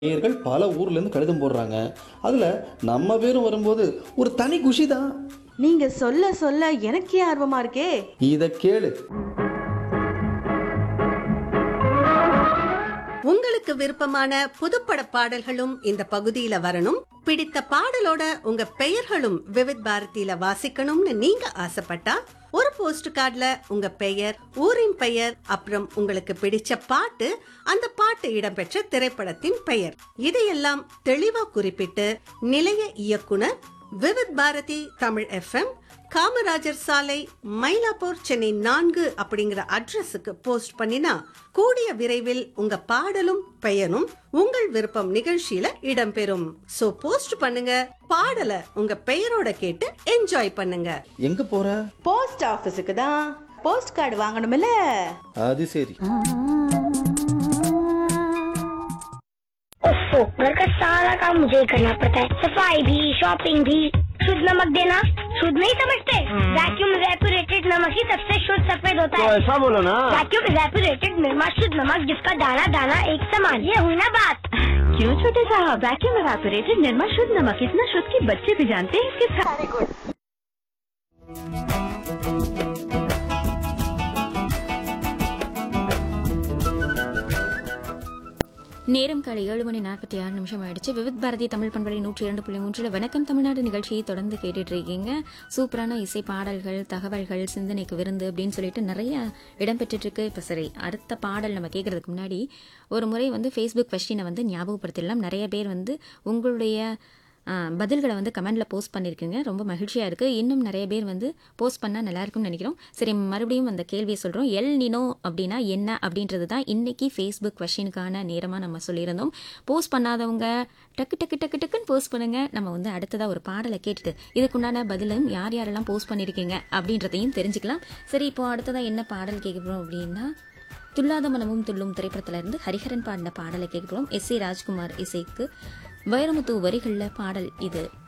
நேயர்கள் பல ஊர்ல இருந்து கடிதம் போடுறாங்க அதுல நம்ம பேரும் வரும்போது ஒரு தனி குஷி தான் நீங்க சொல்ல சொல்ல எனக்கே ஆர்வமா இருக்கே இத கேளு உங்களுக்கு விருப்பமான புதுப்பட பாடல்களும் இந்த பகுதியில வரணும் பிடித்த பாடலோட உங்க பெயர்களும் விவித் பாரதியில வாசிக்கணும்னு நீங்க ஆசைப்பட்டா ஒரு போஸ்ட் கார்டுல உங்க பெயர் ஊரின் பெயர் அப்புறம் உங்களுக்கு பிடிச்ச பாட்டு அந்த பாட்டு இடம்பெற்ற திரைப்படத்தின் பெயர் இதையெல்லாம் தெளிவா குறிப்பிட்டு நிலைய இயக்குனர் விவித் பாரதி தமிழ் எஃப்எம் காமராஜர் சாலை மயிலாப்பூர் சென்னை நான்கு அப்படிங்கிற அட்ரஸுக்கு போஸ்ட் பண்ணினா கூடிய விரைவில் உங்க பாடலும் பெயரும் உங்கள் விருப்பம் நிகழ்ச்சியில இடம்பெறும் சோ போஸ்ட் பண்ணுங்க பாடலை உங்க பெயரோட கேட்டு என்ஜாய் பண்ணுங்க எங்க போற போஸ்ட் ஆபீஸுக்கு தான் போஸ்ட் கார்டு வாங்கணும்ல அது சரி ओफो घर का सारा काम मुझे ही करना पड़ता है सफाई भी शॉपिंग भी शुद्ध नमक देना शुद्ध नहीं समझते वैक्यूम रेपुरेटेड नमक ही सबसे शुद्ध सफेद होता है ऐसा बोलो ना वैक्यूम रेपुरेटेड निर्मा शुद्ध नमक जिसका दाना दाना एक समान ये हुई ना बात क्यों छोटे साहब वैक्यूम एवापोरेटेड निर्मा शुद्ध नमक इतना शुद्ध कि बच्चे भी जानते हैं इसके सारे गुण நேரம் காலை ஏழு மணி நாற்பத்தி ஆறு நிமிஷம் ஆயிடுச்சு விவித் பாரதி தமிழ் பண்பலை நூற்றி இரண்டு புள்ளி மூன்றில் வணக்கம் தமிழ்நாடு நிகழ்ச்சியை தொடர்ந்து கேட்டுட்டு இருக்கீங்க சூப்பரான இசை பாடல்கள் தகவல்கள் சிந்தனைக்கு விருந்து அப்படின்னு சொல்லிட்டு நிறைய இடம்பெற்றுட்டு இருக்கு இப்போ சரி அடுத்த பாடல் நம்ம கேட்கறதுக்கு முன்னாடி ஒரு முறை வந்து ஃபேஸ்புக் கொஸ்டினை வந்து ஞாபகப்படுத்திடலாம் நிறைய பேர் வந்து உங்களுடைய ஆ, பதில்களை வந்து கமெண்ட்ல போஸ்ட் பண்ணியிருக்கீங்க ரொம்ப மகிழ்ச்சியாக இருக்குது இன்னும் நிறைய பேர் வந்து போஸ்ட் பண்ணால் நல்லா இருக்கும்னு நினைக்கிறோம் சரி மறுபடியும் அந்த கேள்வியை சொல்கிறோம் எல் நினோ அப்படின்னா என்ன அப்படின்றது தான் இன்னைக்கு ஃபேஸ்புக் கொஷினுக்கான நேரமாக நம்ம சொல்லியிருந்தோம் போஸ்ட் பண்ணாதவங்க டக்கு டக்கு டக்கு டக்குன்னு போஸ்ட் பண்ணுங்க நம்ம வந்து அடுத்ததாக ஒரு பாடலை கேட்டுட்டு இதுக்குண்டான பதிலும் யார் யாரெல்லாம் போஸ்ட் பண்ணியிருக்கீங்க அப்படின்றதையும் தெரிஞ்சுக்கலாம் சரி இப்போ அடுத்ததாக என்ன பாடல் கேட்க போகிறோம் அப்படின்னா துல்லாத மனமும் துள்ளும் திரைப்படத்துல இருந்து ஹரிஹரன் பாடின பாடலை கேட்கிறோம் எஸ் ஏ ராஜ்குமார் இசைக்கு வைரமுத்து வரிகளில் பாடல் இது